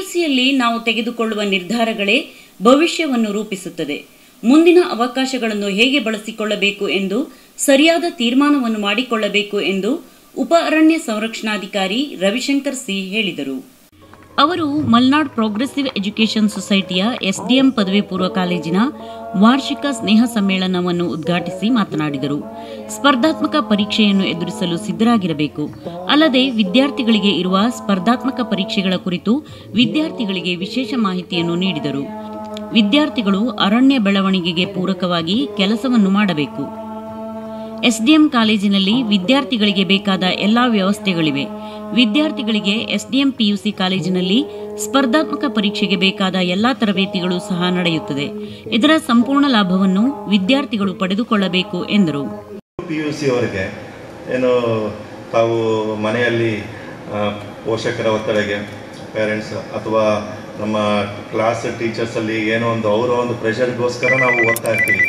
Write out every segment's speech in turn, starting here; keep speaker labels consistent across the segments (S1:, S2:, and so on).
S1: ಪಿಯುಸಿಯಲ್ಲಿ ನಾವು ತೆಗೆದುಕೊಳ್ಳುವ ನಿರ್ಧಾರಗಳೇ ಭವಿಷ್ಯವನ್ನು ರೂಪಿಸುತ್ತದೆ ಮುಂದಿನ ಅವಕಾಶಗಳನ್ನು ಹೇಗೆ ಬಳಸಿಕೊಳ್ಳಬೇಕು ಎಂದು ಸರಿಯಾದ ತೀರ್ಮಾನವನ್ನು ಮಾಡಿಕೊಳ್ಳಬೇಕು ಎಂದು ಉಪ ಅರಣ್ಯ ಸಂರಕ್ಷಣಾಧಿಕಾರಿ ರವಿಶಂಕರ್ ಸಿ ಹೇಳಿದರು ಅವರು ಮಲ್ನಾಡ್ ಪ್ರೋಗ್ರೆಸಿವ್ ಎಜುಕೇಷನ್ ಸೊಸೈಟಿಯ ಎಸ್ಡಿಎಂ ಪದವಿ ಪೂರ್ವ ಕಾಲೇಜಿನ ವಾರ್ಷಿಕ ಸ್ನೇಹ ಸಮ್ಮೇಳನವನ್ನು ಉದ್ಘಾಟಿಸಿ ಮಾತನಾಡಿದರು ಸ್ಪರ್ಧಾತ್ಮಕ ಪರೀಕ್ಷೆಯನ್ನು ಎದುರಿಸಲು ಸಿದ್ಧರಾಗಿರಬೇಕು ಅಲ್ಲದೆ ವಿದ್ಯಾರ್ಥಿಗಳಿಗೆ ಇರುವ ಸ್ಪರ್ಧಾತ್ಮಕ ಪರೀಕ್ಷೆಗಳ ಕುರಿತು ವಿದ್ಯಾರ್ಥಿಗಳಿಗೆ ವಿಶೇಷ ಮಾಹಿತಿಯನ್ನು ನೀಡಿದರು ವಿದ್ಯಾರ್ಥಿಗಳು ಅರಣ್ಯ ಬೆಳವಣಿಗೆಗೆ ಪೂರಕವಾಗಿ ಕೆಲಸವನ್ನು ಮಾಡಬೇಕು ಎಸ್ಡಿಎಂ ಕಾಲೇಜಿನಲ್ಲಿ ವಿದ್ಯಾರ್ಥಿಗಳಿಗೆ ಬೇಕಾದ ಎಲ್ಲಾ ವ್ಯವಸ್ಥೆಗಳಿವೆ ವಿದ್ಯಾರ್ಥಿಗಳಿಗೆ ಎಸ್ಡಿಎಂ ಪಿಯುಸಿ ಕಾಲೇಜಿನಲ್ಲಿ ಸ್ಪರ್ಧಾತ್ಮಕ ಪರೀಕ್ಷೆಗೆ ಬೇಕಾದ ಎಲ್ಲಾ ತರಬೇತಿಗಳು ಸಹ ನಡೆಯುತ್ತದೆ ಇದರ ಸಂಪೂರ್ಣ ಲಾಭವನ್ನು ವಿದ್ಯಾರ್ಥಿಗಳು ಪಡೆದುಕೊಳ್ಳಬೇಕು ಎಂದರು
S2: ಪಿ ಯು ಸಿ ಅವರಿಗೆ ಏನು ತಾವು ಮನೆಯಲ್ಲಿ ಆ, ಪೋಷಕರ ಒತ್ತಡಗೆ ಪೇರೆಂಟ್ಸ್ ಅಥವಾ ನಮ್ಮ ಕ್ಲಾಸ್ ಟೀಚರ್ಸಲ್ಲಿ ಏನೋ ಒಂದು ಅವರ ಒಂದು ಪ್ರೆಷರ್ಗೋಸ್ಕರ ನಾವು ಓದ್ತಾ ಇರ್ತೀವಿ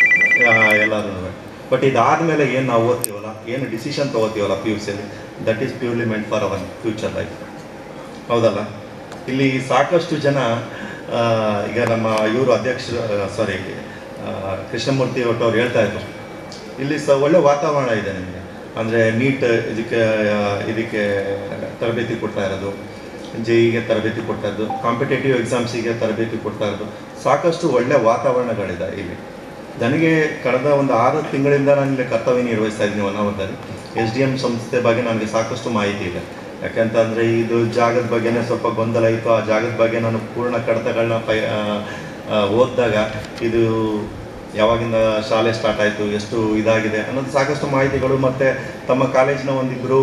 S2: ಎಲ್ಲರೂ ಬಟ್ ಇದಾದಮೇಲೆ ಏನು ನಾವು ಓದ್ತೀವಲ್ಲ ಏನು ಡಿಸಿಷನ್ ತೊಗೋತೀವಲ್ಲ ಪಿ ಯು ಸಿಯಲ್ಲಿ that is purely meant for our future life ಹೌದಲ್ಲ ಇಲ್ಲಿ ಸಾಕಷ್ಟು ಜನ ಆ, ಈಗ ನಮ್ಮ ಇವರು ಅಧ್ಯಕ್ಷರು ಸಾರಿ ಕೃಷ್ಣಮೂರ್ತಿ ಒಟ್ಟು ಅವ್ರು ಹೇಳ್ತಾ ಇದ್ರು ಇಲ್ಲಿ ಸ ಒಳ್ಳೆ ವಾತಾವರಣ ಇದೆ ನಿಮಗೆ ಅಂದರೆ ನೀಟ್ ಇದಕ್ಕೆ ಆ, ಇದಕ್ಕೆ ತರಬೇತಿ ಕೊಡ್ತಾ ಇರೋದು ಜೆಇಗೆ ತರಬೇತಿ ಕೊಡ್ತಾ ಇರೋದು ಕಾಂಪಿಟೇಟಿವ್ ಎಕ್ಸಾಮ್ಸಿಗೆ ತರಬೇತಿ ಕೊಡ್ತಾ ಇರೋದು ಸಾಕಷ್ಟು ಒಳ್ಳೆ ವಾತಾವರಣಗಳಿದೆ ಇಲ್ಲಿ ನನಗೆ ಕಳೆದ ಒಂದು ಆರು ತಿಂಗಳಿಂದ ನಾನು ಇಲ್ಲಿ ಕರ್ತವ್ಯ ನಿರ್ವಹಿಸ್ತಾ ಇದ್ದೀನಿ ಹೊನ್ನಾವರದಲ್ಲಿ ಎಸ್ ಡಿ ಎಮ್ ಸಂಸ್ಥೆ ಬಗ್ಗೆ ನನಗೆ ಸಾಕಷ್ಟು ಮಾಹಿತಿ ಇದೆ ಯಾಕಂತಂದರೆ ಇದು ಜಾಗದ ಬಗ್ಗೆನೇ ಸ್ವಲ್ಪ ಗೊಂದಲ ಇತ್ತು ಆ ಜಾಗದ ಬಗ್ಗೆ ನಾನು ಪೂರ್ಣ ಕಡತಗಳನ್ನ ಪೈ ಆ, ಆ, ಓದಿದಾಗ ಇದು ಯಾವಾಗಿಂದ ಶಾಲೆ ಸ್ಟಾರ್ಟ್ ಆಯಿತು ಎಷ್ಟು ಇದಾಗಿದೆ ಅನ್ನೋದು ಸಾಕಷ್ಟು ಮಾಹಿತಿಗಳು ಮತ್ತು ತಮ್ಮ ಕಾಲೇಜಿನ ಒಂದಿಬ್ಬರು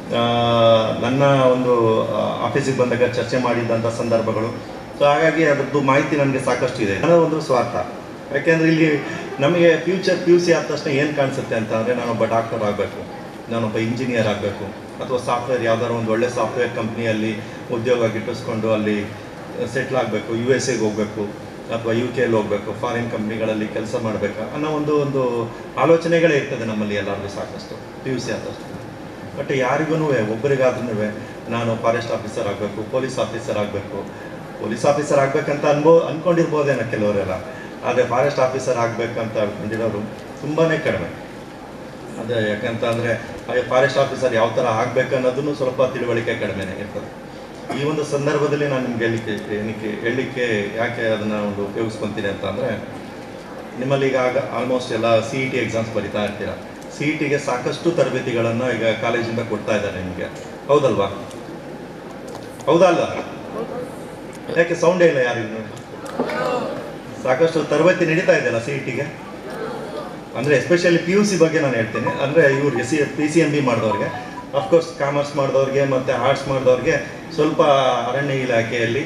S2: ನನ್ನ ಒಂದು ಆಫೀಸಿಗೆ ಬಂದಾಗ ಚರ್ಚೆ ಮಾಡಿದ್ದಂಥ ಸಂದರ್ಭಗಳು ಸೊ ಹಾಗಾಗಿ ಅದರದ್ದು ಮಾಹಿತಿ ನನಗೆ ಸಾಕಷ್ಟು ಇದೆ ಅನ್ನೋ ಒಂದು ಸ್ವಾರ್ಥ ಯಾಕೆಂದರೆ ಇಲ್ಲಿ ನಮಗೆ ಫ್ಯೂಚರ್ ಪಿ ಯು ಸಿ ಆದ ತಕ್ಷಣ ಏನು ಕಾಣಿಸುತ್ತೆ ಅಂತ ಅಂದರೆ ನಾನೊಬ್ಬ ಡಾಕ್ಟರ್ ಆಗಬೇಕು ನಾನೊಬ್ಬ ಇಂಜಿನಿಯರ್ ಆಗಬೇಕು ಅಥವಾ ಸಾಫ್ಟ್ವೇರ್ ಯಾವ್ದಾದ್ರು ಒಂದು ಒಳ್ಳೆ ಸಾಫ್ಟ್ವೇರ್ ಕಂಪ್ನಿಯಲ್ಲಿ ಉದ್ಯೋಗ ಗಿಟ್ಟಿಸ್ಕೊಂಡು ಅಲ್ಲಿ ಸೆಟ್ಲ್ ಆಗಬೇಕು ಯು ಎಸ್ ಎಗೆ ಹೋಗಬೇಕು ಅಥವಾ ಯು ಕೆಲ್ಲಿ ಹೋಗಬೇಕು ಫಾರಿನ್ ಕಂಪ್ನಿಗಳಲ್ಲಿ ಕೆಲಸ ಮಾಡಬೇಕು ಅನ್ನೋ ಒಂದು ಒಂದು ಆಲೋಚನೆಗಳೇ ಇರ್ತದೆ ನಮ್ಮಲ್ಲಿ ಎಲ್ಲರಿಗೂ ಸಾಕಷ್ಟು ಪಿ ಯು ಸಿ ಆದ ತಕ್ಷಣ ಬಟ್ ಯಾರಿಗೂ ಒಬ್ಬರಿಗಾದ್ರೂ ನಾನು ಫಾರೆಸ್ಟ್ ಆಫೀಸರ್ ಆಗಬೇಕು ಪೊಲೀಸ್ ಆಫೀಸರ್ ಆಗಬೇಕು ಪೊಲೀಸ್ ಆಫೀಸರ್ ಆಗ್ಬೇಕಂತ ಅನ್ಬೋ ಅಂದ್ಕೊಂಡಿರ್ಬೋದೇನೋ ಕೆಲವರೆಲ್ಲ ಆದರೆ ಫಾರೆಸ್ಟ್ ಆಫೀಸರ್ ಆಗಬೇಕಂತ ಅನ್ಕೊಂಡಿರೋರು ತುಂಬಾ ಕಡಿಮೆ ಅದೇ ಯಾಕಂತ ಅಂದರೆ ಫಾರೆಸ್ಟ್ ಆಫೀಸರ್ ಯಾವ ಥರ ಆಗಬೇಕು ಅನ್ನೋದನ್ನು ಸ್ವಲ್ಪ ತಿಳುವಳಿಕೆ ಕಡಿಮೆನೇ ಇರ್ತದೆ ಈ ಒಂದು ಸಂದರ್ಭದಲ್ಲಿ ನಾನು ನಿಮ್ಗೆ ಹೇಳಲಿಕ್ಕೆ ಏನಕ್ಕೆ ಹೇಳಲಿಕ್ಕೆ ಯಾಕೆ ಅದನ್ನು ಒಂದು ಉಪಯೋಗಿಸ್ಕೊತೀನಿ ಅಂತ ಅಂದರೆ ನಿಮ್ಮಲ್ಲಿ ಈಗ ಆಗ ಆಲ್ಮೋಸ್ಟ್ ಎಲ್ಲ ಸಿ ಇ ಟಿ ಎಕ್ಸಾಮ್ಸ್ ಬರಿತಾ ಇರ್ತೀರ ಸಿ ಇ ಟಿಗೆ ಸಾಕಷ್ಟು ತರಬೇತಿಗಳನ್ನು ಈಗ ಕಾಲೇಜಿಂದ ಕೊಡ್ತಾ ಇದ್ದಾರೆ ನಿಮಗೆ ಹೌದಲ್ವಾ ಹೌದಾ ಅಲ್ಲ ಯಾಕೆ ಸೌಂಡೇ ಇಲ್ಲ ಯಾರಿಗೂ ಸಾಕಷ್ಟು ತರಬೇತಿ ನಡೀತಾ ಇದೆಯಲ್ಲ ಸಿ ಇ ಟಿಗೆ ಅಂದರೆ ಎಸ್ಪೆಷಲಿ ಪಿ ಯು ಸಿ ಬಗ್ಗೆ ನಾನು ಹೇಳ್ತೀನಿ ಅಂದರೆ ಇವ್ರಿಗೆ C P C M B ಮಾಡಿದವ್ರಿಗೆ ಅಫ್ಕೋರ್ಸ್ ಕಾಮರ್ಸ್ ಮಾಡಿದವ್ರಿಗೆ ಮತ್ತು ಆರ್ಟ್ಸ್ ಮಾಡಿದವ್ರಿಗೆ ಸ್ವಲ್ಪ ಅರಣ್ಯ ಇಲಾಖೆಯಲ್ಲಿ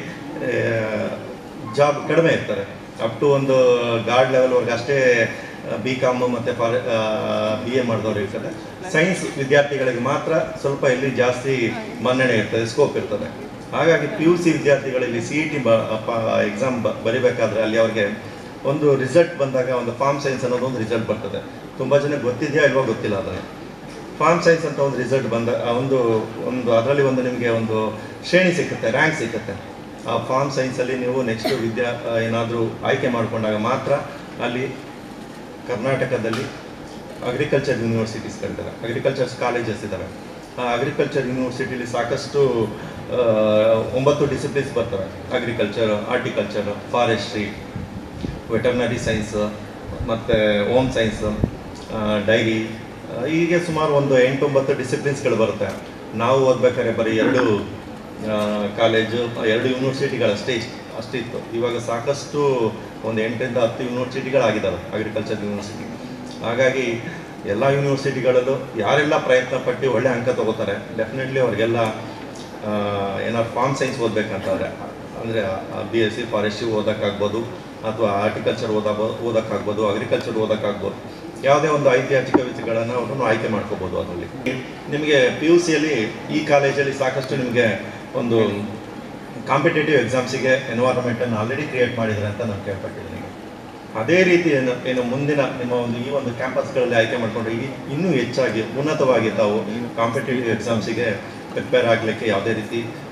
S2: ಜಾಬ್ ಕಡಿಮೆ ಇರ್ತಾರೆ ಅಪ್ ಟು ಒಂದು ಗಾರ್ಡ್ ಲೆವೆಲ್ವರೆಗೆ ಅಷ್ಟೇ ಬಿ ಕಾಮ್ ಮತ್ತು ಫಾರ್ ಬಿ ಎ ಮಾಡಿದವ್ರು ಇರ್ತದೆ ಸೈನ್ಸ್ ವಿದ್ಯಾರ್ಥಿಗಳಿಗೆ ಮಾತ್ರ ಸ್ವಲ್ಪ ಇಲ್ಲಿ ಜಾಸ್ತಿ ಮನ್ನಣೆ ಇರ್ತದೆ ಸ್ಕೋಪ್ ಇರ್ತದೆ ಹಾಗಾಗಿ ಪಿ ಯು ಸಿ ವಿದ್ಯಾರ್ಥಿಗಳಲ್ಲಿ ಸಿ ಇ ಟಿ ಬ ಎಕ್ಸಾಮ್ ಬರಿಬೇಕಾದ್ರೆ ಅಲ್ಲಿ ಅವ್ರಿಗೆ ಒಂದು ರಿಸಲ್ಟ್ ಬಂದಾಗ ಒಂದು ಫಾರ್ಮ್ ಸೈನ್ಸ್ ಅನ್ನೋದು ಒಂದು ರಿಸಲ್ಟ್ ಬರ್ತದೆ ತುಂಬ ಜನ ಗೊತ್ತಿದೆಯಾ ಇಲ್ವೋ ಗೊತ್ತಿಲ್ಲ ಅದನ್ನು ಫಾರ್ಮ್ ಸೈನ್ಸ್ ಅಂತ ಒಂದು ರಿಸಲ್ಟ್ ಬಂದ ಆ ಒಂದು ಒಂದು ಅದರಲ್ಲಿ ಒಂದು ನಿಮಗೆ ಒಂದು ಶ್ರೇಣಿ ಸಿಕ್ಕುತ್ತೆ ರ್ಯಾಂಕ್ ಸಿಕ್ಕುತ್ತೆ ಆ ಫಾರ್ಮ್ ಸೈನ್ಸಲ್ಲಿ ನೀವು ನೆಕ್ಸ್ಟ್ ವಿದ್ಯಾ ಏನಾದರೂ ಆಯ್ಕೆ ಮಾಡಿಕೊಂಡಾಗ ಮಾತ್ರ ಅಲ್ಲಿ ಕರ್ನಾಟಕದಲ್ಲಿ ಅಗ್ರಿಕಲ್ಚರ್ ಯೂನಿವರ್ಸಿಟೀಸ್ ಕರೀತಾರೆ ಅಗ್ರಿಕಲ್ಚರ್ ಕಾಲೇಜಸ್ ಇದ್ದಾವೆ ಆ ಅಗ್ರಿಕಲ್ಚರ್ ಯೂನಿವರ್ಸಿಟಿಲಿ ಸಾಕಷ್ಟು ಆ, ಒಂಬತ್ತು ಡಿಸಿಪ್ಲಿನ್ಸ್ ಬರ್ತವೆ agriculture horticulture forestry veterinary science ಮತ್ತು ಹೋಮ್ ಸೈನ್ಸ್ ಡೈರಿ ಹೀಗೆ ಸುಮಾರು ಒಂದು ಎಂಟೊಂಬತ್ತು ಡಿಸಿಪ್ಲಿನ್ಸ್ಗಳು ಬರುತ್ತೆ ನಾವು ಓದ್ಬೇಕಾದ್ರೆ ಬರೀ ಎರಡು ಆ, ಕಾಲೇಜು ಎರಡು ಯೂನಿವರ್ಸಿಟಿಗಳಷ್ಟೇ ಇಷ್ಟು ಅಷ್ಟಿತ್ತು ಇವಾಗ ಸಾಕಷ್ಟು ಒಂದು ಎಂಟರಿಂದ ಹತ್ತು ಯೂನಿವರ್ಸಿಟಿಗಳಾಗಿದ್ದಾವೆ ಅಗ್ರಿಕಲ್ಚರ್ ಯೂನಿವರ್ಸಿಟಿ ಹಾಗಾಗಿ ಎಲ್ಲ ಯೂನಿವರ್ಸಿಟಿಗಳಲ್ಲೂ ಯಾರೆಲ್ಲ ಪ್ರಯತ್ನ ಪಟ್ಟು ಒಳ್ಳೆ ಅಂಕ ತಗೋತಾರೆ ಡೆಫಿನೆಟ್ಲಿ ಅವ್ರಿಗೆಲ್ಲ ಏನಾದ್ರು ಫಾರ್ಮ್ ಸೈನ್ಸ್ ಓದಬೇಕಂತಂದರೆ ಅಂದರೆ ಬಿ ಎಸ್ ಸಿ ಫಾರೆಸ್ಟ್ರಿ ಓದೋಕ್ಕಾಗ್ಬೋದು ಅಥವಾ ಆರ್ಟಿಕಲ್ಚರ್ ಓದಬೋ ಓದೋಕ್ಕಾಗ್ಬೋದು ಅಗ್ರಿಕಲ್ಚರ್ ಓದೋಕ್ಕಾಗ್ಬೋದು ಯಾವುದೇ ಒಂದು ಐತಿಹಾಸಿಕ ವಿಷಯಗಳನ್ನು ಅವರು ಆಯ್ಕೆ ಮಾಡ್ಕೋಬೋದು ಅದರಲ್ಲಿ ನಿಮಗೆ ಪಿ ಯು ಸಿಯಲ್ಲಿ ಈ ಕಾಲೇಜಲ್ಲಿ ಸಾಕಷ್ಟು ನಿಮಗೆ ಒಂದು ಕಾಂಪಿಟೇಟಿವ್ ಎಕ್ಸಾಮ್ಸಿಗೆ ಎನ್ವೈರನ್ಮೆಂಟನ್ನು ಆಲ್ರೆಡಿ ಕ್ರಿಯೇಟ್ ಮಾಡಿದ್ದಾರೆ ಅಂತ ನಾನು ಕೇಳ್ಪಟ್ಟಿದ್ದೀನಿ ಅದೇ ರೀತಿ ಏನು ಏನು ಮುಂದಿನ ನಿಮ್ಮ ಒಂದು ಈ ಒಂದು ಕ್ಯಾಂಪಸ್ಗಳಲ್ಲಿ ಆಯ್ಕೆ ಮಾಡಿಕೊಂಡ್ರೆ ಈ ಇನ್ನೂ ಹೆಚ್ಚಾಗಿ ಉನ್ನತವಾಗಿ ತಾವು ಕಾಂಪಿಟೇಟಿವ್ ಎಕ್ಸಾಮ್ಸಿಗೆ ಪ್ರಿಪೇರ್ ಆಗಲಿಕ್ಕೆ ಯಾವುದೇ ರೀತಿ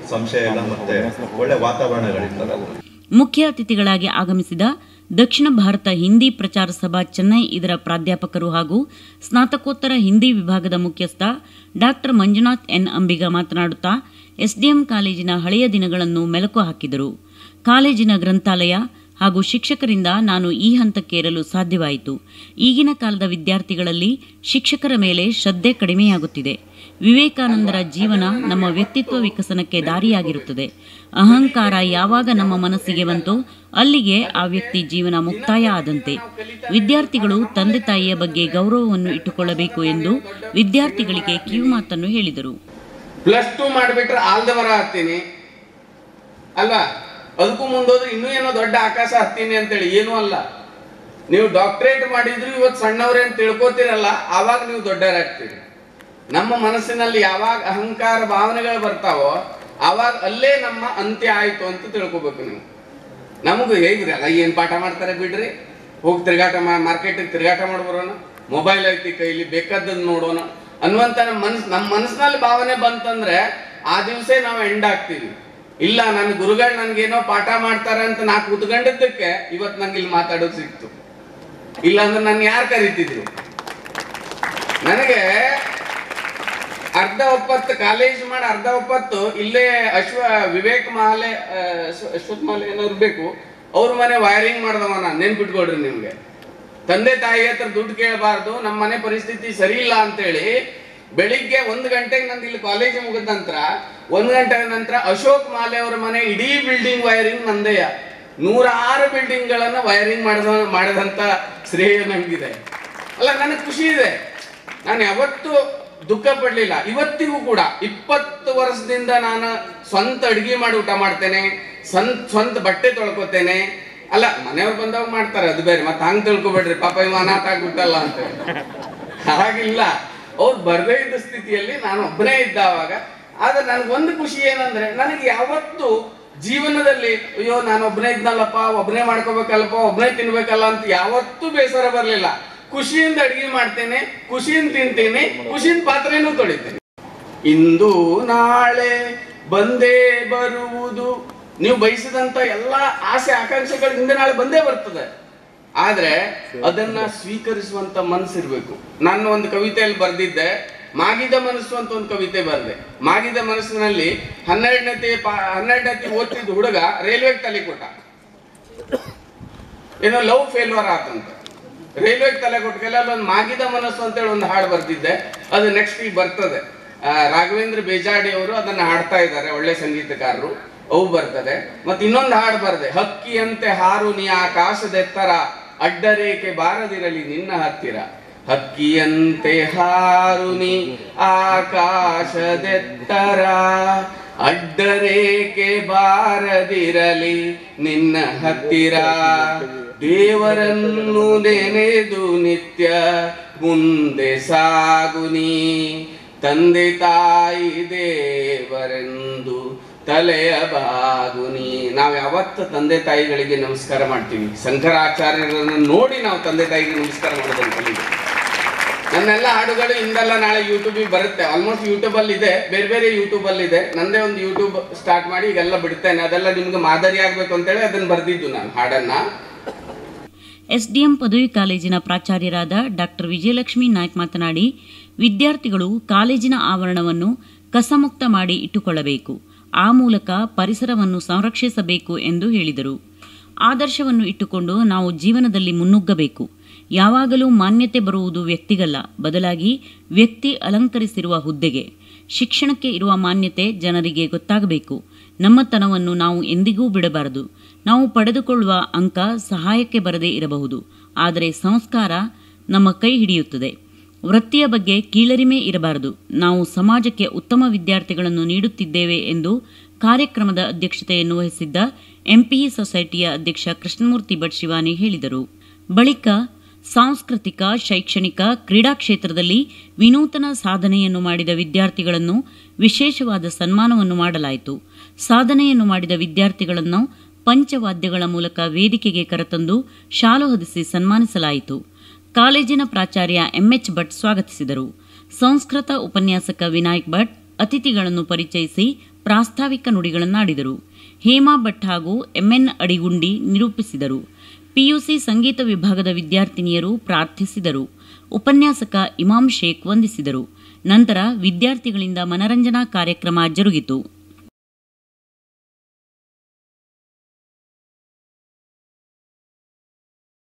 S2: ಸಂಶಯ ಇಲ್ಲ ಮತ್ತೆ ಒಳ್ಳೆ ವಾತಾವರಣಗಳಿರ್ತದೆ
S1: ಮುಖ್ಯ ಅತಿಥಿಗಳಾಗಿ ಆಗಮಿಸಿದ ದಕ್ಷಿಣ ಭಾರತ ಹಿಂದಿ ಪ್ರಚಾರ ಸಭಾ ಚೆನ್ನೈ ಇದರ ಪ್ರಾಧ್ಯಾಪಕರು ಹಾಗೂ ಸ್ನಾತಕೋತ್ತರ ಹಿಂದಿ ವಿಭಾಗದ ಮುಖ್ಯಸ್ಥ ಡಾಕ್ಟರ್ ಮಂಜುನಾಥ್ ಎನ್ ಅಂಬಿಗ ಮಾತನಾಡುತ್ತಾ ಎಸ್ಡಿಎಂ ಕಾಲೇಜಿನ ಹಳೆಯ ದಿನಗಳನ್ನು ಮೆಲುಕು ಹಾಕಿದರು ಕಾಲೇಜಿನ ಗ್ರಂಥಾಲಯ ಹಾಗೂ ಶಿಕ್ಷಕರಿಂದ ನಾನು ಈ ಹಂತಕ್ಕೇರಲು ಸಾಧ್ಯವಾಯಿತು ಈಗಿನ ಕಾಲದ ವಿದ್ಯಾರ್ಥಿಗಳಲ್ಲಿ ಶಿಕ್ಷಕರ ಮೇಲೆ ಶ್ರದ್ಧೆ ಕಡಿಮೆಯಾಗುತ್ತಿದೆ ವಿವೇಕಾನಂದರ ಜೀವನ ನಮ್ಮ ವ್ಯಕ್ತಿತ್ವ ವಿಕಸನಕ್ಕೆ ದಾರಿಯಾಗಿರುತ್ತದೆ ಅಹಂಕಾರ ಯಾವಾಗ ನಮ್ಮ ಮನಸ್ಸಿಗೆ ಬಂತೋ ಅಲ್ಲಿಗೆ ಆ ವ್ಯಕ್ತಿ ಜೀವನ ಮುಕ್ತಾಯ ಆದಂತೆ ವಿದ್ಯಾರ್ಥಿಗಳು ತಂದೆ ತಾಯಿಯ ಬಗ್ಗೆ ಗೌರವವನ್ನು ಇಟ್ಟುಕೊಳ್ಳಬೇಕು ಎಂದು ವಿದ್ಯಾರ್ಥಿಗಳಿಗೆ ಕಿವಿಮಾತನ್ನು ಹೇಳಿದರು
S3: ಪ್ಲಸ್ ಟೂ ಮಾಡಿಬಿಟ್ರೆ ಆಲ್ದವರ ಹತ್ತೀನಿ ಅಲ್ವಾ ಅದಕ್ಕೂ ಮುಂದೋದ್ರೆ ಇನ್ನೂ ಏನೋ ದೊಡ್ಡ ಆಕಾಶ ಹತ್ತೀನಿ ಅಂತೇಳಿ ಏನೂ ಅಲ್ಲ ನೀವು ಡಾಕ್ಟರೇಟ್ ಮಾಡಿದ್ರು ಇವತ್ತು ಸಣ್ಣವ್ರೆ ಅಂತ ತಿಳ್ಕೊತೀರಲ್ಲ ಆವಾಗ ನೀವು ದೊಡ್ಡವರಾಗ್ತೀರಿ ನಮ್ಮ ಮನಸ್ಸಿನಲ್ಲಿ ಯಾವಾಗ ಅಹಂಕಾರ ಭಾವನೆಗಳು ಬರ್ತಾವೋ ಆವಾಗ ಅಲ್ಲೇ ನಮ್ಮ ಅಂತ್ಯ ಆಯ್ತು ಅಂತ ತಿಳ್ಕೊಬೇಕು ನೀವು ನಮಗೂ ಹೇಗ್ರಿ ಅಲ್ಲ ಏನ್ ಪಾಠ ಮಾಡ್ತಾರೆ ಬಿಡ್ರಿ ಹೋಗಿ ತಿರ್ಗಾಟ ಮಾರ್ಕೆಟಿಗೆ ತಿರ್ಗಾಟ ಮಾಡಿ ಬರೋಣ ಮೊಬೈಲ್ ಐತಿ ಕೈಲಿ ಬೇಕಾದದ್ದು ನೋಡೋಣ ಅನ್ನುವಂತ ನಮ್ಮ ಮನಸ್ ನಮ್ಮ ಮನಸ್ಸಿನಲ್ಲಿ ಭಾವನೆ ಬಂತಂದ್ರೆ ಆ ದಿವಸ ನಾವು ಎಂಡ್ ಆಗ್ತೀವಿ ಇಲ್ಲ ನನ್ನ ಗುರುಗಳು ನನ್ಗೇನೋ ಪಾಠ ಮಾಡ್ತಾರೆ ಅಂತ ನಾ ಕೂತ್ಕೊಂಡಿದ್ದಕ್ಕೆ ಇವತ್ತು ನಂಗೆ ಇಲ್ಲಿ ಮಾತಾಡೋದು ಸಿಕ್ತು ಇಲ್ಲ ಅಂದ್ರೆ ನಾನು ಯಾರು ಕರಿತಿದ್ರು ನನಗೆ ಅರ್ಧ ಒಪ್ಪತ್ತು ಕಾಲೇಜ್ ಮಾಡಿ ಅರ್ಧ ಒಪ್ಪತ್ತು ಇಲ್ಲೇ ಅಶ್ವ ವಿವೇಕ್ ಮಹಾಲೆ ಆ, ಅಶ್ವ- ಅಶ್ವಥ್ ಮಹಾಲೆ ಏನೋ ಇರ್ಬೇಕು ಅವ್ರ ಮನೆ ವೈರಿಂಗ್ ಮಾಡ್ದವ ನಾನು ನೆನ್ಪಿಟ್ಕೊಡ್ರಿ ನಿಮ್ಗೆ ತಂದೆ ತಾಯಿ ಹತ್ರ ದುಡ್ಡು ಕೇಳಬಾರ್ದು ನಮ್ಮ ಮನೆ ಪರಿಸ್ಥಿತಿ ಸರಿ ಇಲ್ಲ ಅಂತೇಳಿ ಬೆಳಿಗ್ಗೆ ಒಂದು ಗಂಟೆಗೆ ನಂದು ಇಲ್ಲಿ ಕಾಲೇಜ್ ಮುಗಿದ ನಂತರ ಒಂದು ಗಂಟೆ ನಂತರ ಅಶೋಕ್ ಮಾಲೆ ಅವರ ಮನೆ ಇಡೀ ಬಿಲ್ಡಿಂಗ್ ವೈರಿಂಗ್ ನಂದೆಯ ನೂರಾರು ಬಿಲ್ಡಿಂಗ್ ಗಳನ್ನ ವೈರಿಂಗ್ ಮಾಡಿದ ಮಾಡಿದಂತ ಶ್ರೇಯ ನಂಗಿದೆ ಅಲ್ಲ ನನಗೆ ಖುಷಿ ಇದೆ ನಾನು ಯಾವತ್ತೂ ದುಃಖ ಪಡ್ಲಿಲ್ಲ ಇವತ್ತಿಗೂ ಕೂಡ ಇಪ್ಪತ್ತು ವರ್ಷದಿಂದ ನಾನು ಸ್ವಂತ ಅಡಿಗೆ ಮಾಡಿ ಊಟ ಮಾಡ್ತೇನೆ ಸ್ವಂತ ಸ್ವಂತ ಬಟ್ಟೆ ತೊಳ್ಕೊತೇನೆ ಅಲ್ಲ ಮನೆಯವ್ರು ಬಂದಾಗ ಮಾಡ್ತಾರೆ ಅದು ಬೇರೆ ಮತ್ತೆ ಹಂಗ್ ತಿಳ್ಕೊಬೇಡ್ರಿ ಪಾಪ ಇವ ಅನಾಥ ಆಗ್ಬಿಟ್ಟಲ್ಲ ಅಂತ ಹಾಗಿಲ್ಲ ಅವ್ರು ಬರ್ದೇ ಇದ್ದ ಸ್ಥಿತಿಯಲ್ಲಿ ನಾನು ಒಬ್ಬನೇ ಇದ್ದ ಅವಾಗ ಆದ್ರೆ ನನಗೊಂದು ಖುಷಿ ಏನಂದ್ರೆ ನನಗೆ ಯಾವತ್ತು ಜೀವನದಲ್ಲಿ ಅಯ್ಯೋ ನಾನು ಒಬ್ಬನೇ ಇದ್ನಲ್ಲಪ್ಪ ಒಬ್ಬನೇ ಮಾಡ್ಕೋಬೇಕಲ್ಲಪ್ಪ ಒಬ್ಬನೇ ತಿನ್ಬೇಕಲ್ಲ ಅಂತ ಯಾವತ್ತೂ ಬೇಸರ ಬರಲಿಲ್ಲ ಖುಷಿಯಿಂದ ಅಡಿಗೆ ಮಾಡ್ತೇನೆ ಖುಷಿಯಿಂದ ತಿಂತೀನಿ ಖುಷಿಯಿಂದ ಪಾತ್ರೆನೂ ತೊಳಿತೇನೆ ಇಂದು ನಾಳೆ ಬಂದೇ ಬರುವುದು ನೀವು ಬಯಸಿದಂತ ಎಲ್ಲ ಆಸೆ ಆಕಾಂಕ್ಷೆಗಳು ಹಿಂದೆ ನಾಳೆ ಬಂದೇ ಬರ್ತದೆ ಆದ್ರೆ ಅದನ್ನ ಸ್ವೀಕರಿಸುವಂತ ಮನಸ್ಸಿರ್ಬೇಕು ನಾನು ಒಂದು ಕವಿತೆಯಲ್ಲಿ ಬರೆದಿದ್ದೆ ಮಾಗಿದ ಮನಸ್ಸು ಅಂತ ಒಂದು ಕವಿತೆ ಬರೆದೆ ಮಾಗಿದ ಮನಸ್ಸಿನಲ್ಲಿ ಹನ್ನೆರಡನೇತಿ ಹನ್ನೆರಡನೇತಿ ಓದ್ತಿದ್ದ ಹುಡುಗ ರೈಲ್ವೆಗೆ ತಲೆ ಕೊಟ್ಟ ಏನೋ ಲವ್ ಫೇಲ್ಯೂರ್ ಆತಂತ ರೈಲ್ವೆಗೆ ತಲೆ ಕೊಟ್ಕೆಲ್ಲ ಒಂದು ಮಾಗಿದ ಮನಸ್ಸು ಅಂತೇಳಿ ಒಂದು ಹಾಡು ಬರ್ತಿದ್ದೆ ಅದು ನೆಕ್ಸ್ಟ್ ಈಗ ಬರ್ತದೆ ಆ, ರಾಘವೇಂದ್ರ ಬೇಜಾಡಿ ಅವರು ಅದನ್ನ ಹಾಡ್ತಾ ಇದ್ದಾರೆ ಒಳ್ಳೆ ಸಂಗೀತಕಾರರು ಅವು ಬರ್ತದೆ ಮತ್ತೆ ಇನ್ನೊಂದು ಹಾಡು ಬರ್ದೆ ಹಕ್ಕಿಯಂತೆ ಹಾರು ನೀ ಆಕಾಶದೆತ್ತರ ಅಡ್ಡರೇಖೆ ಬಾರದಿರಲಿ ನಿನ್ನ ಹತ್ತಿರ ಹಕ್ಕಿಯಂತೆ ಹಾರು ನೀ ಆಕಾಶದೆತ್ತರ ಅಡ್ಡರೇಖೆ ಬಾರದಿರಲಿ ನಿನ್ನ ಹತ್ತಿರ ದೇವರನ್ನು ನೆನೆದು ನಿತ್ಯ ಮುಂದೆ ಸಾಗುನಿ ತಂದೆ ತಾಯಿ ದೇವರೆಂದು ತಲೆಯ ಬಾಗುನಿ ನಾವು ಯಾವತ್ತು ತಂದೆ ತಾಯಿಗಳಿಗೆ ನಮಸ್ಕಾರ ಮಾಡ್ತೀವಿ ಶಂಕರಾಚಾರ್ಯರನ್ನು ನೋಡಿ ನಾವು ತಂದೆ ತಾಯಿಗೆ ನಮಸ್ಕಾರ ಮಾಡೋದನ್ನು ಕಲಿಬೇಕು ನನ್ನೆಲ್ಲ ಹಾಡುಗಳು ಇಂದಲ್ಲ ನಾಳೆ ಯೂಟ್ಯೂಬಿಗೆ ಬರುತ್ತೆ ಆಲ್ಮೋಸ್ಟ್ ಯೂಟ್ಯೂಬ್ ಅಲ್ಲಿ ಇದೆ ಬೇರೆ ಬೇರೆ ಯೂಟ್ಯೂಬ್ ಅಲ್ಲಿ ಇದೆ ನಂದೇ ಒಂದು ಯೂಟ್ಯೂಬ್ ಸ್ಟಾರ್ಟ್ ಮಾಡಿ ಈಗೆಲ್ಲ ಬಿಡ್ತೇನೆ ಅದೆಲ್ಲ ನಿಮ್ಗೆ ಮಾದರಿ ಆಗ್ಬೇಕು ಅಂತೇಳಿ ಅದನ್ನ ಬರ್ದಿದ್ದು ನಾನು ಹಾಡನ್ನ
S1: ಎಸ್ಡಿಎಂ ಪದವಿ ಕಾಲೇಜಿನ ಪ್ರಾಚಾರ್ಯರಾದ ಡಾಕ್ಟರ್ ವಿಜಯಲಕ್ಷ್ಮಿ ನಾಯ್ಕ್ ಮಾತನಾಡಿ ವಿದ್ಯಾರ್ಥಿಗಳು ಕಾಲೇಜಿನ ಆವರಣವನ್ನು ಕಸಮುಕ್ತ ಮಾಡಿ ಇಟ್ಟುಕೊಳ್ಳಬೇಕು ಆ ಮೂಲಕ ಪರಿಸರವನ್ನು ಸಂರಕ್ಷಿಸಬೇಕು ಎಂದು ಹೇಳಿದರು ಆದರ್ಶವನ್ನು ಇಟ್ಟುಕೊಂಡು ನಾವು ಜೀವನದಲ್ಲಿ ಮುನ್ನುಗ್ಗಬೇಕು ಯಾವಾಗಲೂ ಮಾನ್ಯತೆ ಬರುವುದು ವ್ಯಕ್ತಿಗಲ್ಲ ಬದಲಾಗಿ ವ್ಯಕ್ತಿ ಅಲಂಕರಿಸಿರುವ ಹುದ್ದೆಗೆ ಶಿಕ್ಷಣಕ್ಕೆ ಇರುವ ಮಾನ್ಯತೆ ಜನರಿಗೆ ಗೊತ್ತಾಗಬೇಕು ನಮ್ಮತನವನ್ನು ನಾವು ಎಂದಿಗೂ ಬಿಡಬಾರದು ನಾವು ಪಡೆದುಕೊಳ್ಳುವ ಅಂಕ ಸಹಾಯಕ್ಕೆ ಬರದೇ ಇರಬಹುದು ಆದರೆ ಸಂಸ್ಕಾರ ನಮ್ಮ ಕೈ ಹಿಡಿಯುತ್ತದೆ ವೃತ್ತಿಯ ಬಗ್ಗೆ ಕೀಳರಿಮೆ ಇರಬಾರದು ನಾವು ಸಮಾಜಕ್ಕೆ ಉತ್ತಮ ವಿದ್ಯಾರ್ಥಿಗಳನ್ನು ನೀಡುತ್ತಿದ್ದೇವೆ ಎಂದು ಕಾರ್ಯಕ್ರಮದ ಅಧ್ಯಕ್ಷತೆಯನ್ನು ವಹಿಸಿದ್ದ ಎಂಪಿಇ ಸೊಸೈಟಿಯ ಅಧ್ಯಕ್ಷ ಕೃಷ್ಣಮೂರ್ತಿ ಭಟ್ ಶಿವಾನಿ ಹೇಳಿದರು ಬಳಿಕ ಸಾಂಸ್ಕೃತಿಕ ಶೈಕ್ಷಣಿಕ ಕ್ರೀಡಾ ಕ್ಷೇತ್ರದಲ್ಲಿ ವಿನೂತನ ಸಾಧನೆಯನ್ನು ಮಾಡಿದ ವಿದ್ಯಾರ್ಥಿಗಳನ್ನು ವಿಶೇಷವಾದ ಸನ್ಮಾನವನ್ನು ಮಾಡಲಾಯಿತು ಸಾಧನೆಯನ್ನು ಮಾಡಿದ ವಿದ್ಯಾರ್ಥಿಗಳನ್ನು ಪಂಚವಾದ್ಯಗಳ ಮೂಲಕ ವೇದಿಕೆಗೆ ಕರೆತಂದು ಶಾಲು ಹೊದಿಸಿ ಸನ್ಮಾನಿಸಲಾಯಿತು ಕಾಲೇಜಿನ ಪ್ರಾಚಾರ್ಯ ಎಂಎಚ್ ಭಟ್ ಸ್ವಾಗತಿಸಿದರು ಸಂಸ್ಕೃತ ಉಪನ್ಯಾಸಕ ವಿನಾಯಕ್ ಭಟ್ ಅತಿಥಿಗಳನ್ನು ಪರಿಚಯಿಸಿ ಪ್ರಾಸ್ತಾವಿಕ ನುಡಿಗಳನ್ನಾಡಿದರು ಹೇಮಾ ಭಟ್ ಹಾಗೂ ಎಂಎನ್ ಅಡಿಗುಂಡಿ ನಿರೂಪಿಸಿದರು ಪಿಯುಸಿ ಸಂಗೀತ ವಿಭಾಗದ ವಿದ್ಯಾರ್ಥಿನಿಯರು ಪ್ರಾರ್ಥಿಸಿದರು ಉಪನ್ಯಾಸಕ ಇಮಾಮ್ ಶೇಖ್ ವಂದಿಸಿದರು ನಂತರ ವಿದ್ಯಾರ್ಥಿಗಳಿಂದ ಮನರಂಜನಾ ಕಾರ್ಯಕ್ರಮ ಜರುಗಿತು